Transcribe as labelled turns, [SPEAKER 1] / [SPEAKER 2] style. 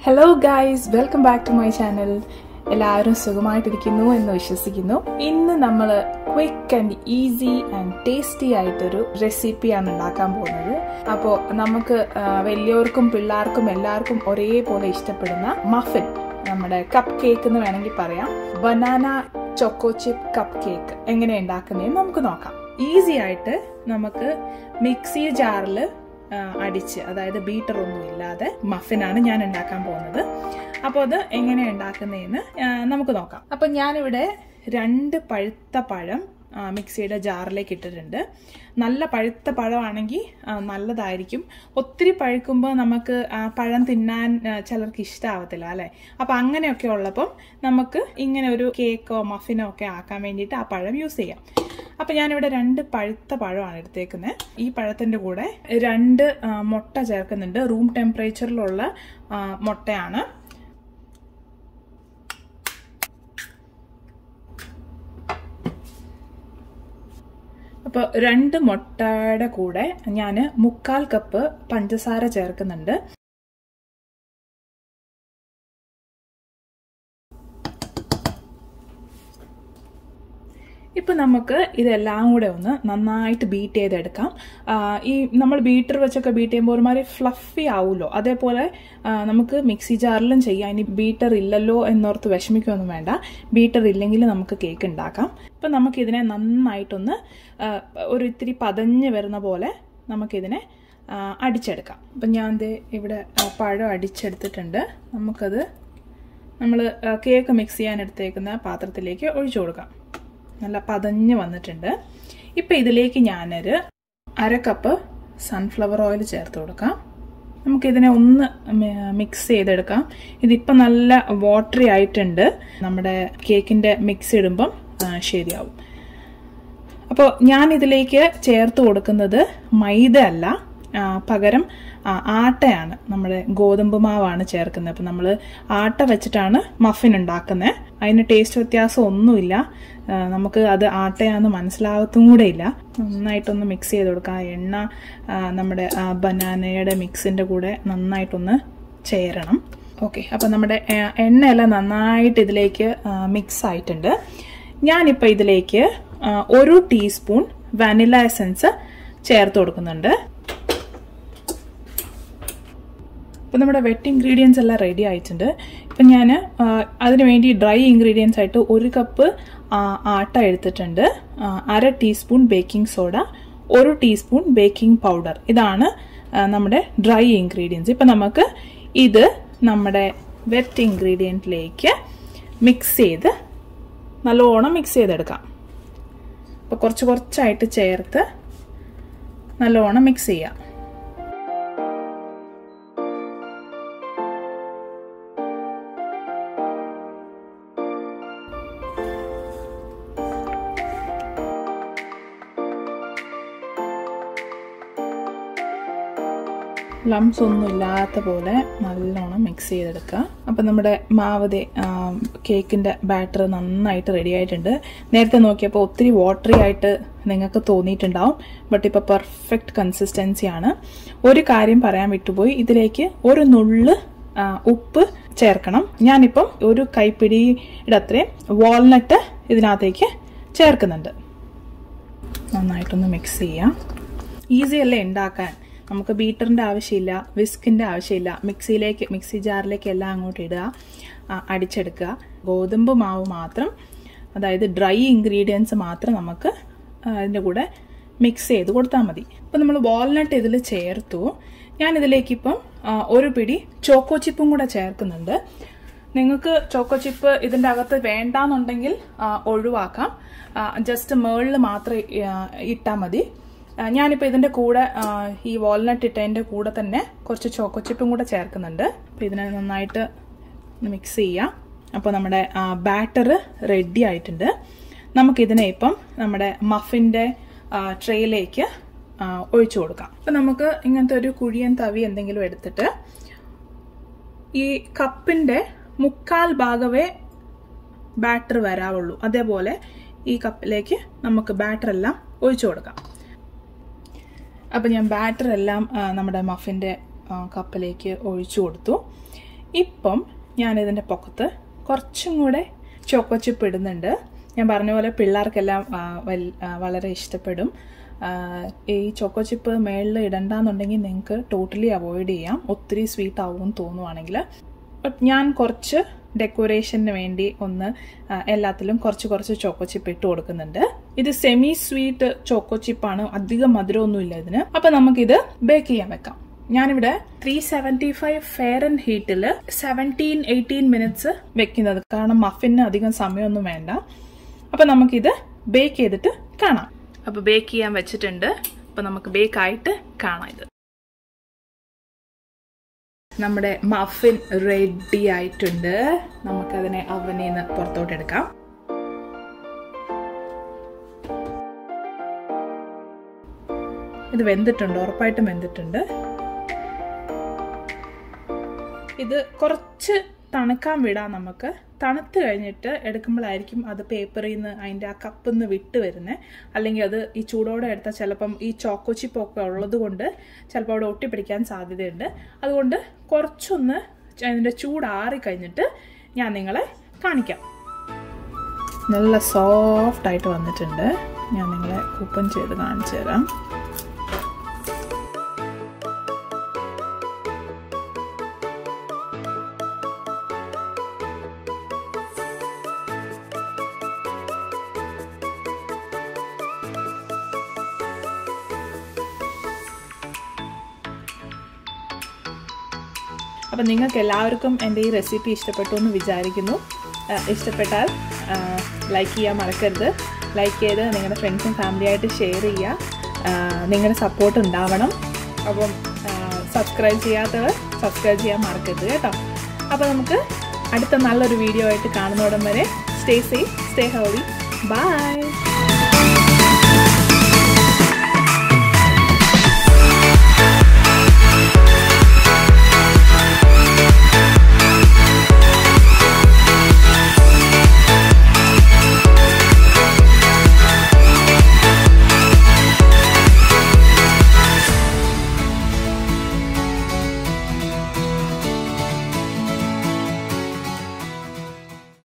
[SPEAKER 1] hello guys welcome back to my channel എല്ലാവരും സുഖമായിട്ടിരിക്കുന്നു എന്ന് വിശ്വസിക്കുന്നു ഇന്ന് നമ്മൾ quick and easy and tasty ആയിട്ടൊരു റെസിപ്പിയാണ് ഉണ്ടാക്കാൻ പോകുന്നത് അപ്പോൾ നമുക്ക് ആ, വലിയവർക്കും പിള്ളേർക്കും എല്ലാവർക്കും ഒരേപോലെ ഇഷ്ടപ്പെടുന്ന മഫിൻ നമ്മുടെ കപ്പ് കേക്ക് എന്ന് വേണമെങ്കിൽ പറയാം banana choco chip cup cake എങ്ങനെ ഉണ്ടാക്കുന്നതെന്ന് നമുക്ക് നോക്കാം ഈസി ആയിട്ട് നമുക്ക് മിക്സി ജാറിൽ ആ, അടിച്ച് അതായത് ബീറ്റർ ഒന്നും ഇല്ലാതെ മഫിനാണ് ഞാൻ ഉണ്ടാക്കാൻ പോകുന്നത് അപ്പോൾ അത് എങ്ങനെ ഉണ്ടാക്കുന്നതെന്ന് ആ, നമുക്ക് നോക്കാം അപ്പം ഞാനിവിടെ രണ്ട് പഴുത്ത പഴം ആ, മിക്സിയുടെ ജാറിലേക്ക് ഇട്ടിട്ടുണ്ട് നല്ല പഴുത്ത പഴമാണെങ്കിൽ ആ, നല്ലതായിരിക്കും ഒത്തിരി പഴുക്കുമ്പോൾ നമുക്ക് ആ പഴം തിന്നാൻ ആ, ചിലർക്ക് ഇഷ്ടമാവത്തില്ല അല്ലേ അപ്പം അങ്ങനെയൊക്കെ ഉള്ളപ്പം നമുക്ക് ഇങ്ങനെ ഒരു കേക്കോ മഫിനോ ഒക്കെ ആക്കാൻ വേണ്ടിയിട്ട് ആ പഴം യൂസ് ചെയ്യാം അപ്പം ഞാനിവിടെ രണ്ട് പഴുത്ത പഴമാണ് എടുത്തേക്കുന്നത് ഈ പഴത്തിൻ്റെ കൂടെ രണ്ട് ആ, മുട്ട ചേർക്കുന്നുണ്ട് റൂം ടെമ്പറേച്ചറിലുള്ള ആ, മുട്ടയാണ് അപ്പോൾ രണ്ട് മുട്ടയുടെ കൂടെ ഞാൻ മുക്കാൽ കപ്പ് പഞ്ചസാര ചേർക്കുന്നുണ്ട് ഇപ്പം നമുക്ക് ഇതെല്ലാം കൂടെ ഒന്ന് നന്നായിട്ട് ബീറ്റ് ചെയ്തെടുക്കാം ആ, ഈ നമ്മൾ ബീറ്റർ വെച്ചൊക്കെ ബീറ്റ് ചെയ്യുമ്പോൾ ഒരുമാതിരി ഫ്ലഫി ആവുമല്ലോ അതേപോലെ ആ, നമുക്ക് മിക്സി ജാറിലും ചെയ്യാം ഇനി ബീറ്റർ ഇല്ലല്ലോ എന്നോർത്ത് വിഷമിക്കൊന്നും വേണ്ട ബീറ്റർ ഇല്ലെങ്കിൽ നമുക്ക് കേക്ക് ഉണ്ടാക്കാം ഇപ്പം നമുക്കിതിനെ നന്നായിട്ടൊന്ന് ആ, ഒരു ഇത്തിരി പതഞ്ഞ് വരുന്ന പോലെ നമുക്കിതിനെ ആ, അടിച്ചെടുക്കാം അപ്പം ഞാൻ ദേ ഇവിടെ ആ, പഴം അടിച്ചെടുത്തിട്ടുണ്ട് നമുക്കത് നമ്മൾ കേക്ക് മിക്സ് ചെയ്യാൻ എടുത്തേക്കുന്ന പാത്രത്തിലേക്ക് ഒഴിച്ചു കൊടുക്കാം നല്ല പതഞ്ഞ് വന്നിട്ടുണ്ട് ഇപ്പം ഇതിലേക്ക് ഞാനൊരു അര കപ്പ് സൺഫ്ലവർ ഓയിൽ ചേർത്ത് കൊടുക്കാം നമുക്കിതിനെ ഒന്ന് മിക്സ് ചെയ്തെടുക്കാം ഇതിപ്പം നല്ല വാട്ടറി ആയിട്ടുണ്ട് നമ്മുടെ കേക്കിൻ്റെ മിക്സ് ഇടുമ്പം ആ, ശരിയാവും അപ്പോൾ ഞാൻ ഇതിലേക്ക് ചേർത്ത് കൊടുക്കുന്നത് മൈദ അല്ല ആ, പകരം ആ, ആട്ടയാണ് നമ്മുടെ ഗോതമ്പ് മാവാണ് ചേർക്കുന്നത് അപ്പം നമ്മൾ ആട്ട വെച്ചിട്ടാണ് മഫിൻ ഉണ്ടാക്കുന്നത് അതിന് ടേസ്റ്റ് വ്യത്യാസം ഒന്നുമില്ല ആ, നമുക്ക് അത് ആട്ടയാന്ന് മനസ്സിലാവത്തും കൂടെ ഇല്ല നന്നായിട്ടൊന്ന് മിക്സ് ചെയ്ത് കൊടുക്കുക ആ എണ്ണ ആ, നമ്മുടെ ആ, ബനാനയുടെ മിക്സിൻ്റെ കൂടെ നന്നായിട്ടൊന്ന് ചേരണം ഓക്കെ അപ്പം നമ്മുടെ ആ, എണ്ണയെല്ലാം നന്നായിട്ട് ഇതിലേക്ക് മിക്സ് ആയിട്ടുണ്ട് ഞാനിപ്പോൾ ഇതിലേക്ക് ആ, ഒരു ടീസ്പൂൺ വാനില എസൻസ് ചേർത്ത് കൊടുക്കുന്നുണ്ട് ഇപ്പം നമ്മുടെ വെറ്റ് ഇൻഗ്രീഡിയൻസ് എല്ലാം റെഡി ആയിട്ടുണ്ട് ഇപ്പം ഞാൻ അതിന് വേണ്ടി ഡ്രൈ ഇൻഗ്രീഡിയൻസ് ആയിട്ട് ഒരു കപ്പ് ആ, ആട്ട എടുത്തിട്ടുണ്ട് ആ, അര ടീസ്പൂൺ ബേക്കിംഗ് സോഡ ഒരു ടീസ്പൂൺ ബേക്കിംഗ് പൗഡർ ഇതാണ് ആ, നമ്മുടെ ഡ്രൈ ഇൻഗ്രീഡിയൻസ് ഇപ്പം നമുക്ക് ഇത് നമ്മുടെ വെറ്റ് ഇൻഗ്രീഡിയൻറ്റിലേക്ക് മിക്സ് ചെയ്ത് നല്ലോണം മിക്സ് ചെയ്തെടുക്കാം അപ്പോൾ കുറച്ച് കുറച്ചായിട്ട് ചേർത്ത് നല്ലോണം മിക്സ് ചെയ്യാം ലംസ് ഒന്നും ഇല്ലാത്ത പോലെ നല്ലോണം മിക്സ് ചെയ്തെടുക്കുക അപ്പം നമ്മുടെ മാവതെ കേക്കിൻ്റെ ബാറ്റർ നന്നായിട്ട് റെഡി ആയിട്ടുണ്ട് നേരത്തെ നോക്കിയപ്പോൾ ഒത്തിരി വാട്ടറി ആയിട്ട് നിങ്ങൾക്ക് തോന്നിയിട്ടുണ്ടാവും ബട്ട് ഇപ്പോൾ പെർഫെക്റ്റ് കൺസിസ്റ്റൻസിയാണ് ഒരു കാര്യം പറയാൻ വിട്ടുപോയി ഇതിലേക്ക് ഒരു നുള്ള് ആ, ഉപ്പ് ചേർക്കണം ഞാനിപ്പം ഒരു കൈപ്പിടിയുടെ അത്രയും വാൾനട്ട് ഇതിനകത്തേക്ക് ചേർക്കുന്നുണ്ട് നന്നായിട്ടൊന്ന് മിക്സ് ചെയ്യാം ഈസി അല്ലേ ഉണ്ടാക്കാൻ നമുക്ക് ബീറ്ററിൻ്റെ ആവശ്യമില്ല വിസ്കിൻ്റെ ആവശ്യമില്ല മിക്സിയിലേക്ക് മിക്സി ജാറിലേക്ക് എല്ലാം അങ്ങോട്ട് ഇടുക ആ, അടിച്ചെടുക്കുക ഗോതമ്പ് മാവ് മാത്രം അതായത് ഡ്രൈ ഇൻഗ്രീഡിയൻസ് മാത്രം നമുക്ക് ആ, അതിൻ്റെ കൂടെ മിക്സ് ചെയ്ത് കൊടുത്താൽ മതി ഇപ്പം നമ്മൾ വാൾനട്ട് ഇതിൽ ചേർത്തു ഞാൻ ഇതിലേക്കിപ്പം ആ, ഒരു പിടി ചോക്കോ ചിപ്പും കൂടെ ചേർക്കുന്നുണ്ട് നിങ്ങൾക്ക് ചോക്കോ ചിപ്പ് ഇതിൻ്റെ അകത്ത് വേണ്ടാന്നുണ്ടെങ്കിൽ ആ, ഒഴിവാക്കാം ജസ്റ്റ് മേളിൽ മാത്രം ഇട്ടാൽ മതി ആ, ഞാനിപ്പോൾ ഇതിൻ്റെ കൂടെ ആ, ഈ വാൾനട്ട് ഇട്ടതിൻ്റെ കൂടെ തന്നെ കുറച്ച് ചോക്കോ ചിപ്പും കൂടെ ചേർക്കുന്നുണ്ട് അപ്പോൾ ഇതിനെ നന്നായിട്ട് മിക്സ് ചെയ്യാം അപ്പോൾ നമ്മുടെ ബാറ്റർ റെഡി ആയിട്ടുണ്ട് നമുക്കിതിനെ ഇപ്പം നമ്മുടെ മഫിൻ്റെ ട്രേയിലേക്ക് ഒഴിച്ചു കൊടുക്കാം അപ്പം നമുക്ക് ഇങ്ങനത്തെ ഒരു കുഴിയൻ തവി എന്തെങ്കിലും എടുത്തിട്ട് ഈ കപ്പിൻ്റെ മുക്കാൽ ഭാഗമേ ബാറ്റർ വരാവുള്ളൂ അതേപോലെ ഈ കപ്പിലേക്ക് നമുക്ക് ബാറ്റർ എല്ലാം ഒഴിച്ചു കൊടുക്കാം അപ്പം ഞാൻ ബാറ്റർ എല്ലാം ആ, നമ്മുടെ മഫിൻ്റെ കപ്പിലേക്ക് ഒഴിച്ചു കൊടുത്തു ഇപ്പം ഞാൻ ഇതിൻ്റെ പൊക്കത്ത് കുറച്ചും കൂടെ ചോക്കോ ചിപ്പ് ഇടുന്നുണ്ട് ഞാൻ പറഞ്ഞ പോലെ പിള്ളേർക്കെല്ലാം ആ, വൽ- ആ, വളരെ ഇഷ്ടപ്പെടും ആ, ഈ ചോക്കോ ചിപ്പ് മേളിൽ ഇടണ്ടെന്നുണ്ടെങ്കിൽ നിങ്ങൾക്ക് ടോട്ടലി അവോയ്ഡ് ചെയ്യാം ഒത്തിരി സ്വീറ്റ് ആവും തോന്നുവാണെങ്കിൽ ബട്ട് ഞാൻ കുറച്ച് ഡെക്കറേഷന് വേണ്ടി ഒന്ന് ആ, എല്ലാത്തിലും കുറച്ച് കുറച്ച് ചോക്കോ ചിപ്പ് ഇട്ട് കൊടുക്കുന്നുണ്ട് ഇത് സെമി സ്വീറ്റ് ചോക്കോ ചിപ്പാണ് അധികം മധുരമൊന്നുമില്ല ഇതിന് അപ്പൊ നമുക്കിത് ബേക്ക് ചെയ്യാൻ വെക്കാം ഞാനിവിടെ ത്രീ സെവൻറ്റി ഫൈവ് ഫെയർ ആൻഡ് ഹീറ്റിൽ സെവൻറ്റീൻ എയ്റ്റീൻ മിനിറ്റ്സ് വെക്കുന്നത് കാരണം മഫിന് അധികം സമയമൊന്നും വേണ്ട അപ്പൊ നമുക്കിത് ബേക്ക് ചെയ്തിട്ട് കാണാം അപ്പൊ ബേക്ക് ചെയ്യാൻ വെച്ചിട്ടുണ്ട് അപ്പൊ നമുക്ക് ബേക്ക് ആയിട്ട് കാണാം ഇത് നമ്മുടെ മഫിൻ റെഡി ആയിട്ടുണ്ട് നമുക്കതിനെ അവനിൽ നിന്ന് പുറത്തോട്ട് എടുക്കാം ഇത് വെന്തിട്ടുണ്ട് ഉറപ്പായിട്ടും വെന്തിട്ടുണ്ട് ഇത് കുറച്ച് തണുക്കാൻ വിടാം നമുക്ക് തണുത്ത് കഴിഞ്ഞിട്ട് എടുക്കുമ്പോഴായിരിക്കും അത് പേപ്പറിൽ നിന്ന് അതിൻ്റെ ആ കപ്പിൽ നിന്ന് വിട്ട് വരുന്നത് അല്ലെങ്കിൽ അത് ഈ ചൂടോടെ എടുത്താൽ ചിലപ്പം ഈ ചോക്കോ ചിപ്പൊക്കെ ഉള്ളത് കൊണ്ട് ചിലപ്പോൾ അവിടെ ഒട്ടിപ്പിടിക്കാൻ സാധ്യതയുണ്ട് അതുകൊണ്ട് കുറച്ചൊന്ന് അതിൻ്റെ ചൂടാറി കഴിഞ്ഞിട്ട് ഞാൻ നിങ്ങളെ കാണിക്കാം നല്ല സോഫ്റ്റ് ആയിട്ട് വന്നിട്ടുണ്ട് ഞാൻ നിങ്ങളെ കൂപ്പൺ ചെയ്ത് കാണിച്ചു തരാം അപ്പം നിങ്ങൾക്ക് എല്ലാവർക്കും എൻ്റെ ഈ റെസിപ്പി ഇഷ്ടപ്പെട്ടു എന്ന് വിചാരിക്കുന്നു ആ, ഇഷ്ടപ്പെട്ടാൽ ലൈക്ക് ചെയ്യാൻ മറക്കരുത് ലൈക്ക് ചെയ്ത് നിങ്ങളുടെ ഫ്രണ്ട്സും ഫാമിലിയായിട്ട് ഷെയർ ചെയ്യുക ആ, നിങ്ങളുടെ സപ്പോർട്ട് ഉണ്ടാവണം അപ്പം സബ്സ്ക്രൈബ് ചെയ്യാത്തവർ സബ്സ്ക്രൈബ് ചെയ്യാൻ മറക്കരുത് കേട്ടോ അപ്പോൾ നമുക്ക് അടുത്ത നല്ലൊരു വീഡിയോ ആയിട്ട് കാണുന്നോടം വരെ stay safe stay healthy by